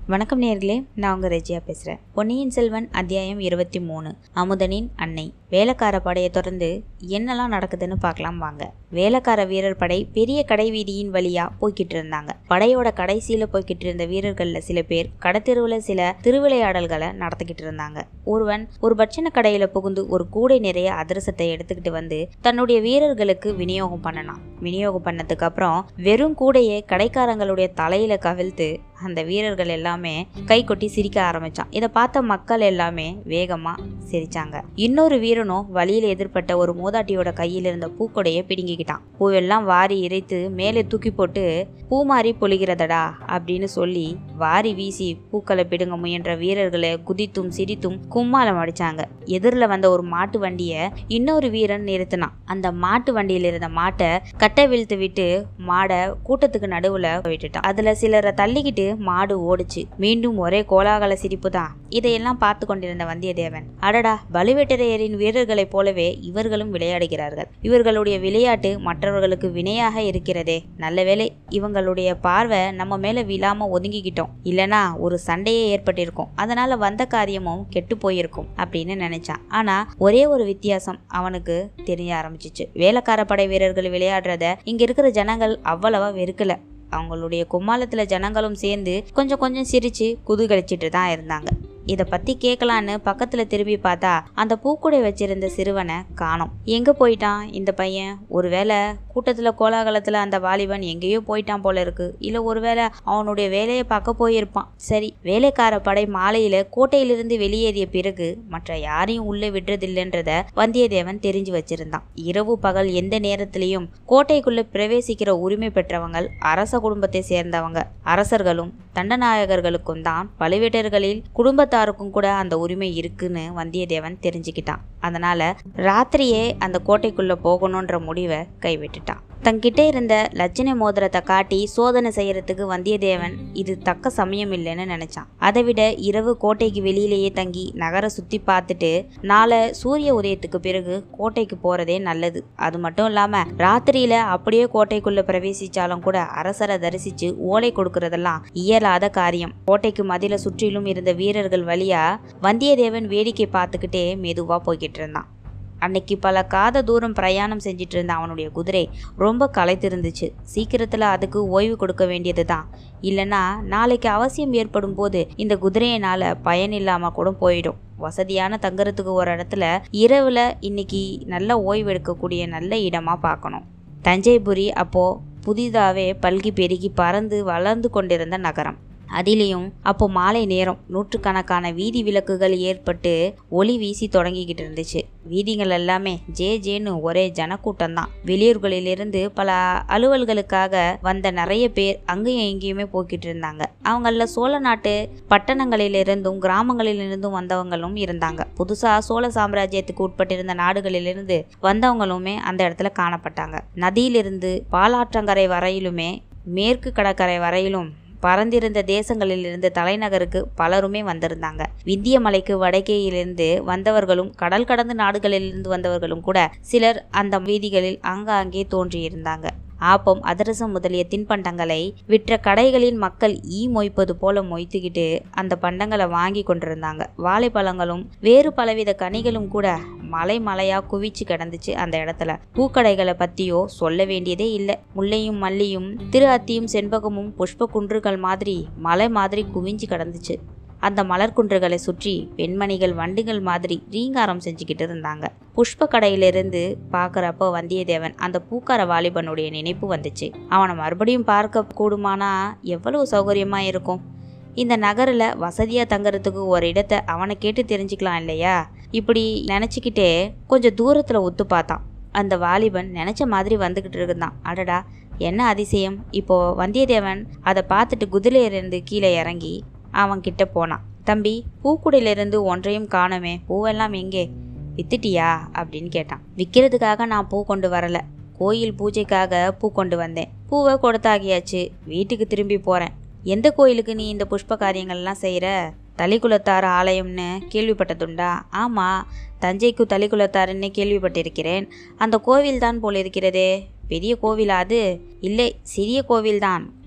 வணக்கம் நேர்களே நான் உங்க ரெஜியா பேசுறேன் பொன்னியின் செல்வன் அத்தியாயம் இருபத்தி மூணு அமுதனின் அன்னை வேலைக்கார படையை தொடர்ந்து என்னெல்லாம் நடக்குதுன்னு பார்க்கலாம் வாங்க வேலைக்கார வீரர் படை பெரிய கடை வீதியின் வழியா போய்கிட்டு இருந்தாங்க படையோட கடைசியில போய்கிட்டு இருந்த வீரர்கள்ல சில பேர் கடத்தெருவுல சில திருவிளையாடல்களை நடத்திக்கிட்டு இருந்தாங்க ஒருவன் ஒரு பட்சண கடையில புகுந்து ஒரு கூடை நிறைய அதிரசத்தை எடுத்துக்கிட்டு வந்து தன்னுடைய வீரர்களுக்கு விநியோகம் பண்ணனான் விநியோகம் பண்ணதுக்கு அப்புறம் வெறும் கூடையை கடைக்காரங்களுடைய தலையில கவிழ்த்து அந்த வீரர்கள் எல்லாமே கை கொட்டி சிரிக்க ஆரம்பிச்சான் இதை பார்த்த மக்கள் எல்லாமே வேகமா சிரிச்சாங்க இன்னொரு வீரனும் வழியில் எதிர்பட்ட ஒரு மூதாட்டியோட கையில் இருந்த பூக்கொடையை பிடுங்கிக்கிட்டான் பூவெல்லாம் வாரி இறைத்து மேலே தூக்கி போட்டு பூமாரி பொழிகிறதடா அப்படின்னு சொல்லி வாரி வீசி பூக்களை பிடுங்க முயன்ற வீரர்களை குதித்தும் சிரித்தும் கும்மாலம் அடிச்சாங்க எதிரில் வந்த ஒரு மாட்டு வண்டியை இன்னொரு வீரன் நிறுத்தினான் அந்த மாட்டு வண்டியில் இருந்த மாட்டை கட்டை விழுத்து விட்டு மாடை கூட்டத்துக்கு நடுவுல விட்டுட்டான் அதுல சிலரை தள்ளிக்கிட்டு மாடு ஓடுச்சு மீண்டும் ஒரே கோலாகல சிரிப்பு தான் இதையெல்லாம் பார்த்து கொண்டிருந்த வந்தியத்தேவன் அடடா பழுவேட்டரையரின் வீரர்களைப் போலவே இவர்களும் விளையாடுகிறார்கள் இவர்களுடைய விளையாட்டு மற்றவர்களுக்கு வினையாக இருக்கிறதே நல்ல வேளை இவங்களுடைய பார்வை நம்ம மேல விழாம ஒதுங்கிக்கிட்டோம் இல்லனா ஒரு சண்டையே ஏற்பட்டிருக்கும் அதனால வந்த காரியமும் கெட்டு போயிருக்கும் அப்படின்னு நினைச்சான் ஆனா ஒரே ஒரு வித்தியாசம் அவனுக்கு தெரிய ஆரம்பிச்சிச்சு வேலைக்கார படை வீரர்கள் விளையாடுறத இங்க இருக்கிற ஜனங்கள் அவ்வளவா வெறுக்கல அவங்களுடைய கும்மாளத்துல ஜனங்களும் சேர்ந்து கொஞ்சம் கொஞ்சம் சிரிச்சு குதூகலிச்சிட்டு தான் இருந்தாங்க இதை பத்தி கேட்கலான்னு பக்கத்துல திரும்பி பார்த்தா அந்த பூக்குடை வச்சிருந்த சிறுவனை காணோம் எங்க போயிட்டான் இந்த பையன் ஒருவேளை கூட்டத்துல கோலாகலத்துல அந்த வாலிபன் எங்கேயோ போயிட்டான் போல இருக்கு இல்ல ஒருவேளை அவனுடைய வேலையை பார்க்க போயிருப்பான் சரி வேலைக்கார படை மாலையில கோட்டையிலிருந்து வெளியேறிய பிறகு மற்ற யாரையும் உள்ளே விடுறதில்லைன்றத வந்தியத்தேவன் தெரிஞ்சு வச்சிருந்தான் இரவு பகல் எந்த நேரத்திலையும் கோட்டைக்குள்ள பிரவேசிக்கிற உரிமை பெற்றவங்க அரச குடும்பத்தை சேர்ந்தவங்க அரசர்களும் தண்டநாயகர்களுக்கும் தான் பழுவேட்டர்களில் குடும்பத்தாருக்கும் கூட அந்த உரிமை இருக்குன்னு வந்தியத்தேவன் தெரிஞ்சுக்கிட்டான் அதனால ராத்திரியே அந்த கோட்டைக்குள்ள போகணுன்ற முடிவை கைவிட்டுட்டான் தங்கிட்ட இருந்த லட்சணை மோதிரத்தை காட்டி சோதனை செய்யறதுக்கு வந்தியத்தேவன் இது தக்க சமயம் இல்லைன்னு நினைச்சான் அதை விட இரவு கோட்டைக்கு வெளியிலேயே தங்கி நகர சுத்தி பார்த்துட்டு நாளை சூரிய உதயத்துக்கு பிறகு கோட்டைக்கு போறதே நல்லது அது மட்டும் இல்லாம ராத்திரியில அப்படியே கோட்டைக்குள்ள பிரவேசிச்சாலும் கூட அரசரை தரிசிச்சு ஓலை கொடுக்கறதெல்லாம் இயலாத காரியம் கோட்டைக்கு மதில சுற்றிலும் இருந்த வீரர்கள் வழியா வந்தியத்தேவன் வேடிக்கை பார்த்துக்கிட்டே மெதுவா போய்கிட்டு இருந்தான் அன்னைக்கு பல காத தூரம் பிரயாணம் செஞ்சிட்டு இருந்த அவனுடைய குதிரை ரொம்ப களைத்திருந்துச்சு சீக்கிரத்தில் அதுக்கு ஓய்வு கொடுக்க வேண்டியது தான் இல்லைன்னா நாளைக்கு அவசியம் ஏற்படும் போது இந்த குதிரையினால் பயன் இல்லாமல் கூட போயிடும் வசதியான தங்குறதுக்கு ஒரு இடத்துல இரவில் இன்னைக்கு நல்ல ஓய்வு எடுக்கக்கூடிய நல்ல இடமா பார்க்கணும் தஞ்சைபுரி அப்போ புதிதாகவே பல்கி பெருகி பறந்து வளர்ந்து கொண்டிருந்த நகரம் அதிலையும் அப்போ மாலை நேரம் நூற்றுக்கணக்கான வீதி விளக்குகள் ஏற்பட்டு ஒளி வீசி தொடங்கிக்கிட்டு இருந்துச்சு வீதிகள் எல்லாமே ஜே ஜேன்னு ஒரே ஜனக்கூட்டம் தான் வெளியூர்களிலிருந்து பல அலுவல்களுக்காக வந்த நிறைய பேர் அங்கேயும் எங்கேயுமே போய்கிட்டு இருந்தாங்க அவங்கள சோழ நாட்டு பட்டணங்களிலிருந்தும் கிராமங்களிலிருந்தும் வந்தவங்களும் இருந்தாங்க புதுசா சோழ சாம்ராஜ்யத்துக்கு உட்பட்டிருந்த நாடுகளிலிருந்து வந்தவங்களுமே அந்த இடத்துல காணப்பட்டாங்க நதியிலிருந்து பாலாற்றங்கரை வரையிலுமே மேற்கு கடற்கரை வரையிலும் பறந்திருந்த தேசங்களிலிருந்து தலைநகருக்கு பலருமே வந்திருந்தாங்க விந்திய மலைக்கு வடக்கேயிலிருந்து வந்தவர்களும் கடல் கடந்த நாடுகளிலிருந்து வந்தவர்களும் கூட சிலர் அந்த வீதிகளில் ஆங்காங்கே தோன்றியிருந்தாங்க ஆப்பம் அதிரசம் முதலிய தின்பண்டங்களை விற்ற கடைகளின் மக்கள் ஈ மொய்ப்பது போல மொய்த்துக்கிட்டு அந்த பண்டங்களை வாங்கி கொண்டிருந்தாங்க வாழைப்பழங்களும் வேறு பலவித கனிகளும் கூட மலை மலையா குவிச்சு கிடந்துச்சு அந்த இடத்துல பூக்கடைகளை பத்தியோ சொல்ல வேண்டியதே இல்லை முல்லையும் மல்லியும் திரு அத்தியும் செண்பகமும் புஷ்ப குன்றுகள் மாதிரி மலை மாதிரி குவிஞ்சு கிடந்துச்சு அந்த மலர்குன்றுகளை சுற்றி பெண்மணிகள் வண்டுகள் மாதிரி ரீங்காரம் செஞ்சுக்கிட்டு இருந்தாங்க புஷ்ப கடையிலிருந்து பார்க்குறப்போ வந்தியத்தேவன் அந்த பூக்கார வாலிபனுடைய நினைப்பு வந்துச்சு அவனை மறுபடியும் பார்க்க கூடுமானா எவ்வளவு சௌகரியமா இருக்கும் இந்த நகரில் வசதியாக தங்குறதுக்கு ஒரு இடத்த அவனை கேட்டு தெரிஞ்சுக்கலாம் இல்லையா இப்படி நினச்சிக்கிட்டே கொஞ்சம் தூரத்தில் ஒத்து பார்த்தான் அந்த வாலிபன் நினச்ச மாதிரி வந்துக்கிட்டு இருந்தான் அடடா என்ன அதிசயம் இப்போ வந்தியத்தேவன் அதை பார்த்துட்டு குதிரையிலிருந்து கீழே இறங்கி அவன் கிட்ட போனான் தம்பி பூக்குடியிலிருந்து ஒன்றையும் காணோமே பூவெல்லாம் எங்கே வித்துட்டியா அப்படின்னு கேட்டான் விற்கிறதுக்காக நான் பூ கொண்டு வரல கோயில் பூஜைக்காக பூ கொண்டு வந்தேன் பூவை கொடுத்தாகியாச்சு வீட்டுக்கு திரும்பி போறேன் எந்த கோயிலுக்கு நீ இந்த புஷ்ப காரியங்கள்லாம் செய்கிற தலிக்குலத்தார் ஆலயம்னு கேள்விப்பட்டதுண்டா ஆமாம் தஞ்சைக்கு தலிக்குலத்தாருன்னு கேள்விப்பட்டிருக்கிறேன் அந்த கோவில் தான் போல இருக்கிறதே பெரிய கோவிலா அது இல்லை சிறிய கோவில்தான்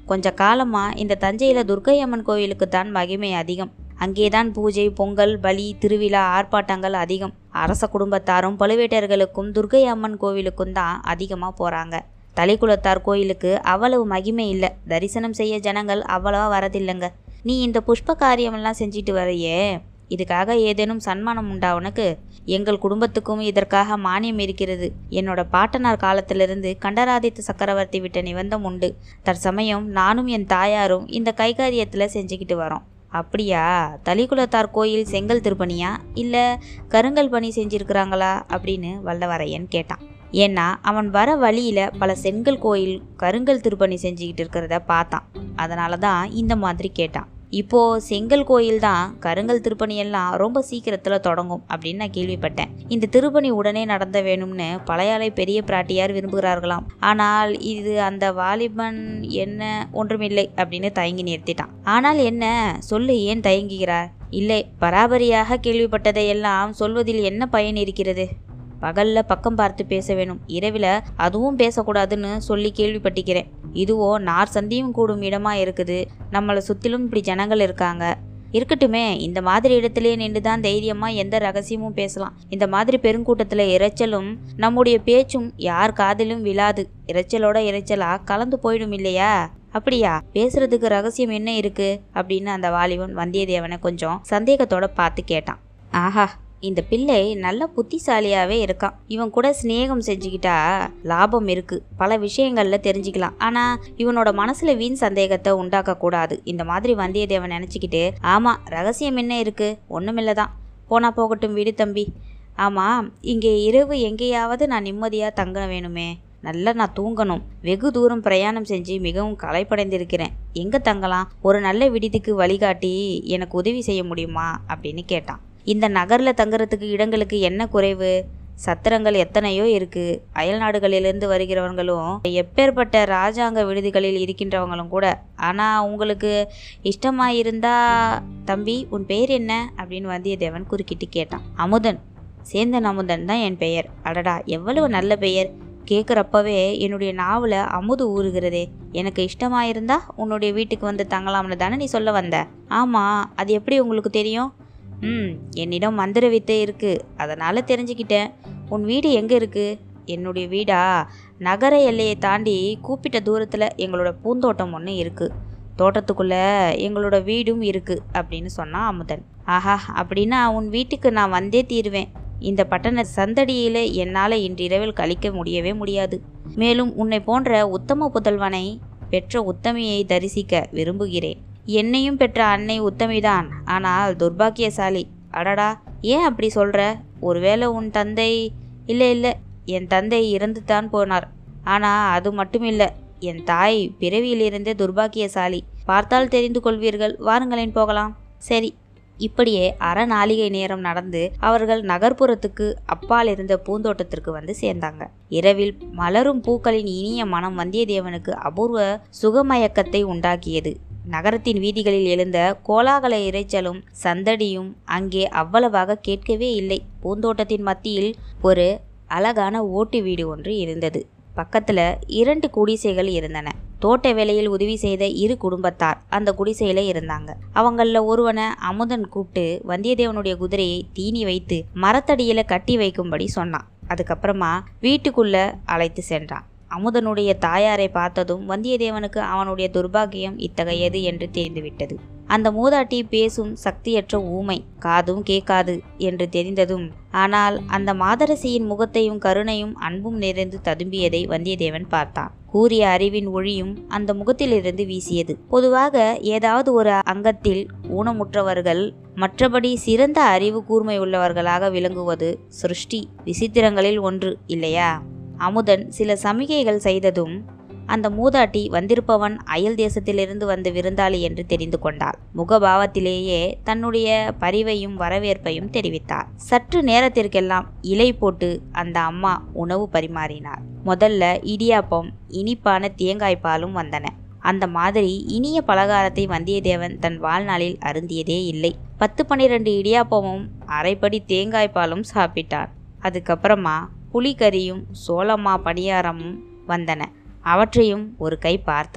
கொஞ்ச காலமா இந்த தஞ்சையில துர்க்கை அம்மன் கோவிலுக்கு தான் மகிமை அதிகம் அங்கேதான் பூஜை பொங்கல் பலி திருவிழா ஆர்ப்பாட்டங்கள் அதிகம் அரச குடும்பத்தாரும் பழுவேட்டர்களுக்கும் துர்க்கை அம்மன் கோவிலுக்கும் தான் அதிகமாக போகிறாங்க தலைக்குளத்தார் கோயிலுக்கு அவ்வளவு மகிமை இல்லை தரிசனம் செய்ய ஜனங்கள் அவ்வளவா வரதில்லைங்க நீ இந்த புஷ்ப காரியமெல்லாம் செஞ்சிட்டு வரையே இதுக்காக ஏதேனும் சன்மானம் உண்டா உனக்கு எங்கள் குடும்பத்துக்கும் இதற்காக மானியம் இருக்கிறது என்னோட பாட்டனார் காலத்திலிருந்து கண்டராதித்த சக்கரவர்த்தி விட்ட நிபந்தம் உண்டு தற்சமயம் நானும் என் தாயாரும் இந்த கைகாரியத்தில் செஞ்சுக்கிட்டு வரோம் அப்படியா தலிகுலத்தார் கோயில் செங்கல் திருப்பணியா இல்லை கருங்கல் பணி செஞ்சிருக்கிறாங்களா அப்படின்னு வல்லவரையன் கேட்டான் ஏன்னா அவன் வர வழியில் பல செங்கல் கோயில் கருங்கல் திருப்பணி செஞ்சுக்கிட்டு இருக்கிறத பார்த்தான் அதனால தான் இந்த மாதிரி கேட்டான் இப்போ செங்கல் கோயில் தான் கருங்கல் திருப்பணி எல்லாம் ரொம்ப சீக்கிரத்தில் தொடங்கும் அப்படின்னு நான் கேள்விப்பட்டேன் இந்த திருப்பணி உடனே நடந்த வேணும்னு பழையாலை பெரிய பிராட்டியார் விரும்புகிறார்களாம் ஆனால் இது அந்த வாலிபன் என்ன ஒன்றுமில்லை அப்படின்னு தயங்கி நிறுத்திட்டான் ஆனால் என்ன சொல்லு ஏன் தயங்குகிறார் இல்லை பராபரியாக கேள்விப்பட்டதையெல்லாம் சொல்வதில் என்ன பயன் இருக்கிறது பகல்ல பக்கம் பார்த்து பேச வேணும் இரவில் அதுவும் பேசக்கூடாதுன்னு சொல்லி கேள்விப்பட்டிக்கிறேன் இதுவோ நார் சந்தியும் கூடும் இடமா இருக்குது நம்மளை சுற்றிலும் இப்படி ஜனங்கள் இருக்காங்க இருக்கட்டுமே இந்த மாதிரி இடத்துலயே நின்று தான் தைரியமா எந்த ரகசியமும் பேசலாம் இந்த மாதிரி பெருங்கூட்டத்தில் இரைச்சலும் நம்முடைய பேச்சும் யார் காதிலும் விழாது இரைச்சலோட இரைச்சலா கலந்து போயிடும் இல்லையா அப்படியா பேசுறதுக்கு ரகசியம் என்ன இருக்கு அப்படின்னு அந்த வாலிபன் வந்தியத்தேவனை கொஞ்சம் சந்தேகத்தோட பார்த்து கேட்டான் ஆஹா இந்த பிள்ளை நல்ல புத்திசாலியாவே இருக்கான் இவன் கூட சிநேகம் செஞ்சுக்கிட்டா லாபம் இருக்கு பல விஷயங்கள்ல தெரிஞ்சுக்கலாம் ஆனா இவனோட மனசுல வீண் சந்தேகத்தை உண்டாக்க கூடாது இந்த மாதிரி வந்தியத்தேவன் நினைச்சுக்கிட்டு ஆமா ரகசியம் என்ன இருக்கு ஒண்ணுமில்லதான் போனா போகட்டும் விடு தம்பி ஆமா இங்கே இரவு எங்கேயாவது நான் நிம்மதியா தங்க வேணுமே நல்லா நான் தூங்கணும் வெகு தூரம் பிரயாணம் செஞ்சு மிகவும் களைப்படைந்திருக்கிறேன் எங்க தங்கலாம் ஒரு நல்ல விடுதிக்கு வழிகாட்டி எனக்கு உதவி செய்ய முடியுமா அப்படின்னு கேட்டான் இந்த நகரில் தங்குறதுக்கு இடங்களுக்கு என்ன குறைவு சத்திரங்கள் எத்தனையோ இருக்கு அயல் நாடுகளிலிருந்து வருகிறவங்களும் எப்பேற்பட்ட ராஜாங்க விடுதிகளில் இருக்கின்றவங்களும் கூட ஆனால் உங்களுக்கு இஷ்டமா இருந்தா தம்பி உன் பெயர் என்ன அப்படின்னு வந்தியத்தேவன் குறுக்கிட்டு கேட்டான் அமுதன் சேந்தன் அமுதன் தான் என் பெயர் அடடா எவ்வளவு நல்ல பெயர் கேட்குறப்பவே என்னுடைய நாவில் அமுது ஊறுகிறதே எனக்கு இஷ்டமா இருந்தா உன்னுடைய வீட்டுக்கு வந்து தங்கலாம்னு தானே நீ சொல்ல வந்த ஆமாம் அது எப்படி உங்களுக்கு தெரியும் ம் என்னிடம் மந்திர வித்தை இருக்கு அதனால் தெரிஞ்சுக்கிட்டேன் உன் வீடு எங்கே இருக்கு என்னுடைய வீடா நகர எல்லையை தாண்டி கூப்பிட்ட தூரத்தில் எங்களோட பூந்தோட்டம் ஒன்று இருக்கு தோட்டத்துக்குள்ள எங்களோட வீடும் இருக்கு அப்படின்னு சொன்னான் அமுதன் ஆஹா அப்படின்னா உன் வீட்டுக்கு நான் வந்தே தீருவேன் இந்த பட்டண சந்தடியில் என்னால் இன்றிரவில் கழிக்க முடியவே முடியாது மேலும் உன்னை போன்ற உத்தம புதல்வனை பெற்ற உத்தமியை தரிசிக்க விரும்புகிறேன் என்னையும் பெற்ற அன்னை உத்தமிதான் ஆனால் துர்பாக்கியசாலி அடடா ஏன் அப்படி சொல்ற ஒருவேளை உன் தந்தை இல்லை இல்லை என் தந்தை இறந்து தான் போனார் ஆனால் அது மட்டுமில்லை என் தாய் பிறவியிலிருந்தே துர்பாக்கியசாலி பார்த்தால் தெரிந்து கொள்வீர்கள் வாருங்களேன் போகலாம் சரி இப்படியே அரை நாளிகை நேரம் நடந்து அவர்கள் நகர்ப்புறத்துக்கு அப்பால் இருந்த பூந்தோட்டத்திற்கு வந்து சேர்ந்தாங்க இரவில் மலரும் பூக்களின் இனிய மனம் வந்தியத்தேவனுக்கு அபூர்வ சுகமயக்கத்தை உண்டாக்கியது நகரத்தின் வீதிகளில் எழுந்த கோலாகல இரைச்சலும் சந்தடியும் அங்கே அவ்வளவாக கேட்கவே இல்லை பூந்தோட்டத்தின் மத்தியில் ஒரு அழகான ஓட்டு வீடு ஒன்று இருந்தது பக்கத்துல இரண்டு குடிசைகள் இருந்தன தோட்ட வேலையில் உதவி செய்த இரு குடும்பத்தார் அந்த குடிசையில இருந்தாங்க அவங்கள ஒருவனை அமுதன் கூப்பிட்டு வந்தியத்தேவனுடைய குதிரையை தீனி வைத்து மரத்தடியில கட்டி வைக்கும்படி சொன்னான் அதுக்கப்புறமா வீட்டுக்குள்ள அழைத்து சென்றான் அமுதனுடைய தாயாரை பார்த்ததும் வந்தியத்தேவனுக்கு அவனுடைய துர்பாக்கியம் இத்தகையது என்று தெரிந்துவிட்டது அந்த மூதாட்டி பேசும் சக்தியற்ற ஊமை காதும் கேட்காது என்று தெரிந்ததும் ஆனால் அந்த மாதரசியின் முகத்தையும் கருணையும் அன்பும் நிறைந்து ததும்பியதை வந்தியத்தேவன் பார்த்தான் கூறிய அறிவின் ஒளியும் அந்த முகத்திலிருந்து வீசியது பொதுவாக ஏதாவது ஒரு அங்கத்தில் ஊனமுற்றவர்கள் மற்றபடி சிறந்த அறிவு கூர்மை உள்ளவர்களாக விளங்குவது சிருஷ்டி விசித்திரங்களில் ஒன்று இல்லையா அமுதன் சில சமிகைகள் செய்ததும் அந்த மூதாட்டி வந்திருப்பவன் அயல் தேசத்திலிருந்து வந்த விருந்தாளி என்று தெரிந்து கொண்டாள் முகபாவத்திலேயே தன்னுடைய பரிவையும் வரவேற்பையும் தெரிவித்தார் சற்று நேரத்திற்கெல்லாம் இலை போட்டு அந்த அம்மா உணவு பரிமாறினார் முதல்ல இடியாப்பம் இனிப்பான தேங்காய் பாலும் வந்தன அந்த மாதிரி இனிய பலகாரத்தை வந்தியத்தேவன் தன் வாழ்நாளில் அருந்தியதே இல்லை பத்து பன்னிரண்டு இடியாப்பமும் அரைப்படி தேங்காய் பாலும் சாப்பிட்டான் அதுக்கப்புறமா புளிக்கறியும் சோளமா பணியாரமும் வந்தன அவற்றையும் ஒரு கை பார்த்தான்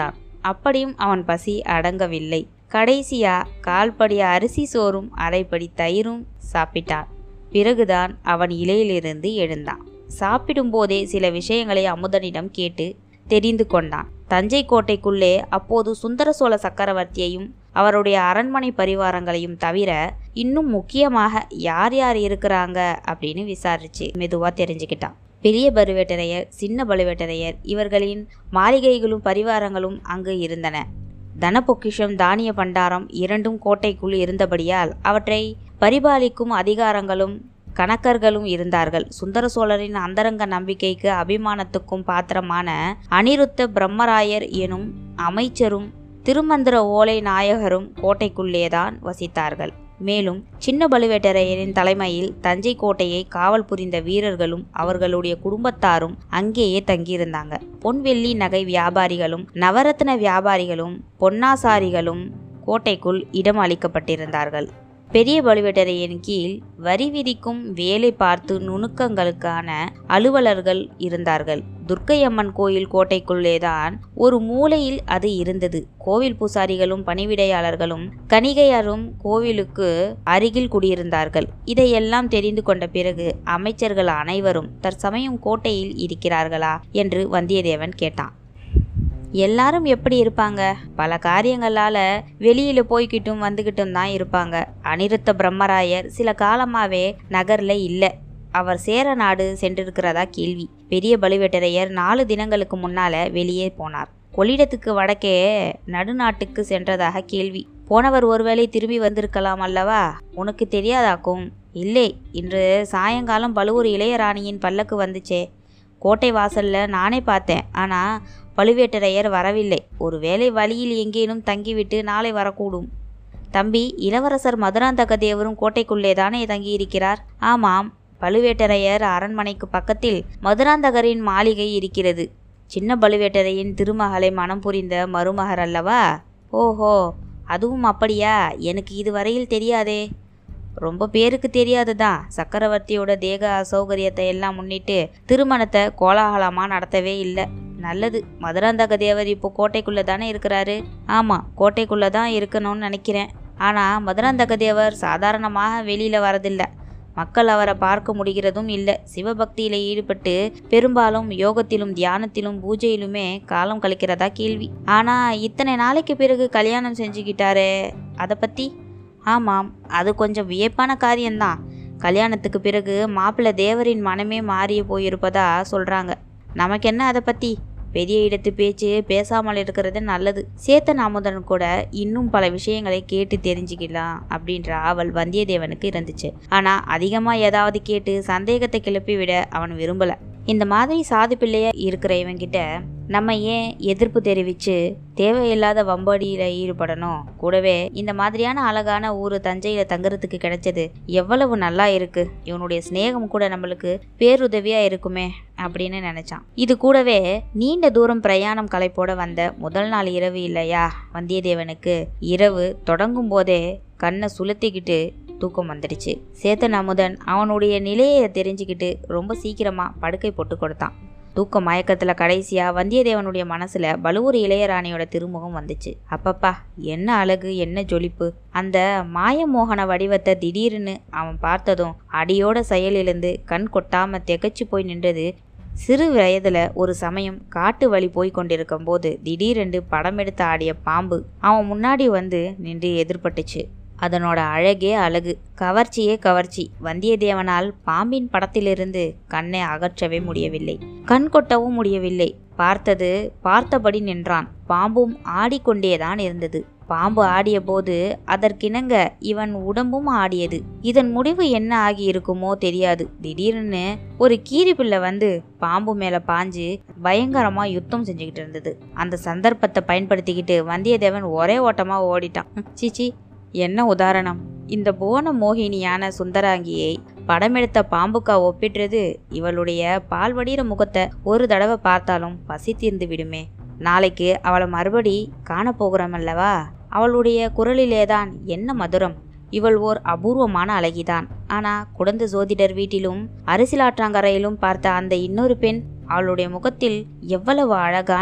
அப்படியும் அவன் பசி அடங்கவில்லை கடைசியா கால்படி அரிசி சோறும் அரைப்படி தயிரும் சாப்பிட்டான் பிறகுதான் அவன் இலையிலிருந்து எழுந்தான் சாப்பிடும்போதே சில விஷயங்களை அமுதனிடம் கேட்டு தெரிந்து கொண்டான் தஞ்சை கோட்டைக்குள்ளே அப்போது சுந்தர சோழ சக்கரவர்த்தியையும் அவருடைய அரண்மனை பரிவாரங்களையும் தவிர இன்னும் முக்கியமாக யார் யார் இருக்கிறாங்க அப்படின்னு விசாரிச்சு மெதுவாக தெரிஞ்சுக்கிட்டான் பெரிய பழுவேட்டரையர் சின்ன பழுவேட்டரையர் இவர்களின் மாளிகைகளும் பரிவாரங்களும் அங்கு இருந்தன தன பொக்கிஷம் தானிய பண்டாரம் இரண்டும் கோட்டைக்குள் இருந்தபடியால் அவற்றை பரிபாலிக்கும் அதிகாரங்களும் கணக்கர்களும் இருந்தார்கள் சுந்தர சோழரின் அந்தரங்க நம்பிக்கைக்கு அபிமானத்துக்கும் பாத்திரமான அனிருத்த பிரம்மராயர் எனும் அமைச்சரும் திருமந்திர ஓலை நாயகரும் கோட்டைக்குள்ளேதான் வசித்தார்கள் மேலும் சின்ன பழுவேட்டரையரின் தலைமையில் தஞ்சை கோட்டையை காவல் புரிந்த வீரர்களும் அவர்களுடைய குடும்பத்தாரும் அங்கேயே தங்கியிருந்தாங்க பொன்வெள்ளி நகை வியாபாரிகளும் நவரத்ன வியாபாரிகளும் பொன்னாசாரிகளும் கோட்டைக்குள் இடம் அளிக்கப்பட்டிருந்தார்கள் பெரிய பழுவேட்டரையின் கீழ் வரி விதிக்கும் வேலை பார்த்து நுணுக்கங்களுக்கான அலுவலர்கள் இருந்தார்கள் துர்க்கையம்மன் கோயில் கோட்டைக்குள்ளேதான் ஒரு மூலையில் அது இருந்தது கோவில் பூசாரிகளும் பணிவிடையாளர்களும் கணிகையரும் கோவிலுக்கு அருகில் குடியிருந்தார்கள் இதையெல்லாம் தெரிந்து கொண்ட பிறகு அமைச்சர்கள் அனைவரும் தற்சமயம் கோட்டையில் இருக்கிறார்களா என்று வந்தியத்தேவன் கேட்டான் எல்லாரும் எப்படி இருப்பாங்க பல காரியங்களால வெளியில போய்கிட்டும் வந்துகிட்டும் தான் இருப்பாங்க அனிருத்த பிரம்மராயர் சில காலமாவே நகர்ல இல்ல அவர் சேர நாடு சென்றிருக்கிறதா கேள்வி பெரிய பழுவேட்டரையர் நாலு தினங்களுக்கு முன்னால வெளியே போனார் கொள்ளிடத்துக்கு வடக்கே நடுநாட்டுக்கு சென்றதாக கேள்வி போனவர் ஒருவேளை திரும்பி வந்திருக்கலாம் அல்லவா உனக்கு தெரியாதாக்கும் இல்லை இன்று சாயங்காலம் பழுவூர் இளையராணியின் பல்லக்கு வந்துச்சே கோட்டை வாசல்ல நானே பார்த்தேன் ஆனா பழுவேட்டரையர் வரவில்லை ஒருவேளை வழியில் எங்கேனும் தங்கிவிட்டு நாளை வரக்கூடும் தம்பி இளவரசர் மதுராந்தக தேவரும் கோட்டைக்குள்ளே தானே தங்கியிருக்கிறார் ஆமாம் பழுவேட்டரையர் அரண்மனைக்கு பக்கத்தில் மதுராந்தகரின் மாளிகை இருக்கிறது சின்ன பழுவேட்டரையின் திருமகளை மனம் புரிந்த மருமகர் அல்லவா ஓஹோ அதுவும் அப்படியா எனக்கு இதுவரையில் தெரியாதே ரொம்ப பேருக்கு தெரியாதுதான் சக்கரவர்த்தியோட தேக அசௌகரியத்தை எல்லாம் முன்னிட்டு திருமணத்தை கோலாகலமாக நடத்தவே இல்லை நல்லது மதுராந்தக தேவர் இப்போ கோட்டைக்குள்ளே தானே இருக்கிறாரு ஆமாம் கோட்டைக்குள்ளே தான் இருக்கணும்னு நினைக்கிறேன் ஆனால் மதுராந்தக தேவர் சாதாரணமாக வெளியில் வரதில்லை மக்கள் அவரை பார்க்க முடிகிறதும் இல்லை சிவபக்தியில் ஈடுபட்டு பெரும்பாலும் யோகத்திலும் தியானத்திலும் பூஜையிலுமே காலம் கழிக்கிறதா கேள்வி ஆனால் இத்தனை நாளைக்கு பிறகு கல்யாணம் செஞ்சுக்கிட்டாரே அதை பற்றி ஆமாம் அது கொஞ்சம் வியப்பான காரியம்தான் கல்யாணத்துக்கு பிறகு மாப்பிள்ளை தேவரின் மனமே மாறி போயிருப்பதா சொல்கிறாங்க நமக்கு என்ன அதை பற்றி பெரிய இடத்து பேச்சு பேசாமல் இருக்கிறது நல்லது சேத்தன் அமுதன் கூட இன்னும் பல விஷயங்களை கேட்டு தெரிஞ்சுக்கலாம் அப்படின்ற ஆவல் வந்தியத்தேவனுக்கு இருந்துச்சு ஆனால் அதிகமாக ஏதாவது கேட்டு சந்தேகத்தை கிளப்பி விட அவன் விரும்பலை இந்த மாதிரி சாது பிள்ளையா இருக்கிற இவங்கிட்ட நம்ம ஏன் எதிர்ப்பு தெரிவித்து தேவையில்லாத வம்படியில் ஈடுபடணும் கூடவே இந்த மாதிரியான அழகான ஊர் தஞ்சையில் தங்குறதுக்கு கிடைச்சது எவ்வளவு நல்லா இருக்கு இவனுடைய சிநேகம் கூட நம்மளுக்கு பேருதவியா இருக்குமே அப்படின்னு நினைச்சான் இது கூடவே நீண்ட தூரம் பிரயாணம் களைப்போட வந்த முதல் நாள் இரவு இல்லையா வந்தியத்தேவனுக்கு இரவு தொடங்கும் போதே கண்ணை சுளுத்திக்கிட்டு தூக்கம் வந்துடுச்சு சேத்தன் அமுதன் அவனுடைய நிலையை தெரிஞ்சுக்கிட்டு ரொம்ப சீக்கிரமா படுக்கை போட்டு கொடுத்தான் தூக்க மயக்கத்துல கடைசியா வந்தியத்தேவனுடைய மனசுல பலுவூர் இளையராணியோட திருமுகம் வந்துச்சு அப்பப்பா என்ன அழகு என்ன ஜொலிப்பு அந்த மாயமோகன வடிவத்தை திடீர்னு அவன் பார்த்ததும் அடியோட செயலிழந்து கண் கொட்டாம திகைச்சு போய் நின்றது சிறு வயதுல ஒரு சமயம் காட்டு வழி போய் கொண்டிருக்கும் போது திடீரென்று படம் எடுத்து ஆடிய பாம்பு அவன் முன்னாடி வந்து நின்று எதிர்பட்டுச்சு அதனோட அழகே அழகு கவர்ச்சியே கவர்ச்சி வந்தியத்தேவனால் பாம்பின் படத்திலிருந்து கண்ணை அகற்றவே முடியவில்லை கண் கொட்டவும் முடியவில்லை பார்த்தது பார்த்தபடி நின்றான் பாம்பும் ஆடிக்கொண்டேதான் இருந்தது பாம்பு ஆடிய போது அதற்கிணங்க இவன் உடம்பும் ஆடியது இதன் முடிவு என்ன ஆகி இருக்குமோ தெரியாது திடீர்னு ஒரு கீரி பிள்ளை வந்து பாம்பு மேல பாஞ்சு பயங்கரமா யுத்தம் செஞ்சுக்கிட்டு இருந்தது அந்த சந்தர்ப்பத்தை பயன்படுத்திக்கிட்டு வந்தியத்தேவன் ஒரே ஓட்டமா ஓடிட்டான் சீச்சி என்ன உதாரணம் இந்த புவன மோகினியான சுந்தராங்கியை படமெடுத்த பாம்புக்கா ஒப்பிடுறது இவளுடைய பால்வடிகிற முகத்தை ஒரு தடவை பார்த்தாலும் பசி தீர்ந்து விடுமே நாளைக்கு அவளை மறுபடி காணப்போகிறோம் அல்லவா அவளுடைய குரலிலேதான் என்ன மதுரம் இவள் ஓர் அபூர்வமான அழகிதான் ஆனா குடந்த ஜோதிடர் வீட்டிலும் அரசியலாற்றாங்கரையிலும் பார்த்த அந்த இன்னொரு பெண் அவளுடைய முகத்தில் எவ்வளவு அழகான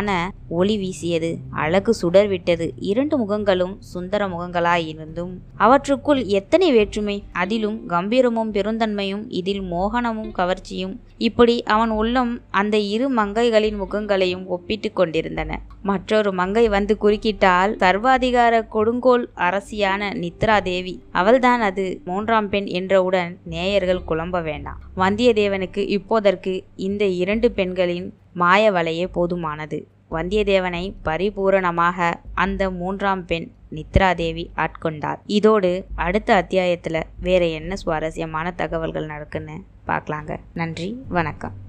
ஒளி வீசியது அழகு சுடர் விட்டது இரண்டு முகங்களும் சுந்தர முகங்களாயிருந்தும் அவற்றுக்குள் எத்தனை வேற்றுமை அதிலும் கம்பீரமும் பெருந்தன்மையும் இதில் மோகனமும் கவர்ச்சியும் இப்படி அவன் உள்ளம் அந்த இரு மங்கைகளின் முகங்களையும் ஒப்பிட்டு கொண்டிருந்தன மற்றொரு மங்கை வந்து குறுக்கிட்டால் சர்வாதிகார கொடுங்கோல் அரசியான நித்ரா தேவி அவள்தான் அது மூன்றாம் பெண் என்றவுடன் நேயர்கள் குழம்ப வேண்டாம் வந்தியத்தேவனுக்கு இப்போதற்கு இந்த இரண்டு பெண்களின் மாய வலையே போதுமானது வந்தியத்தேவனை பரிபூரணமாக அந்த மூன்றாம் பெண் நித்ராதேவி ஆட்கொண்டார் இதோடு அடுத்த அத்தியாயத்தில் வேற என்ன சுவாரஸ்யமான தகவல்கள் நடக்குன்னு பார்க்கலாங்க நன்றி வணக்கம்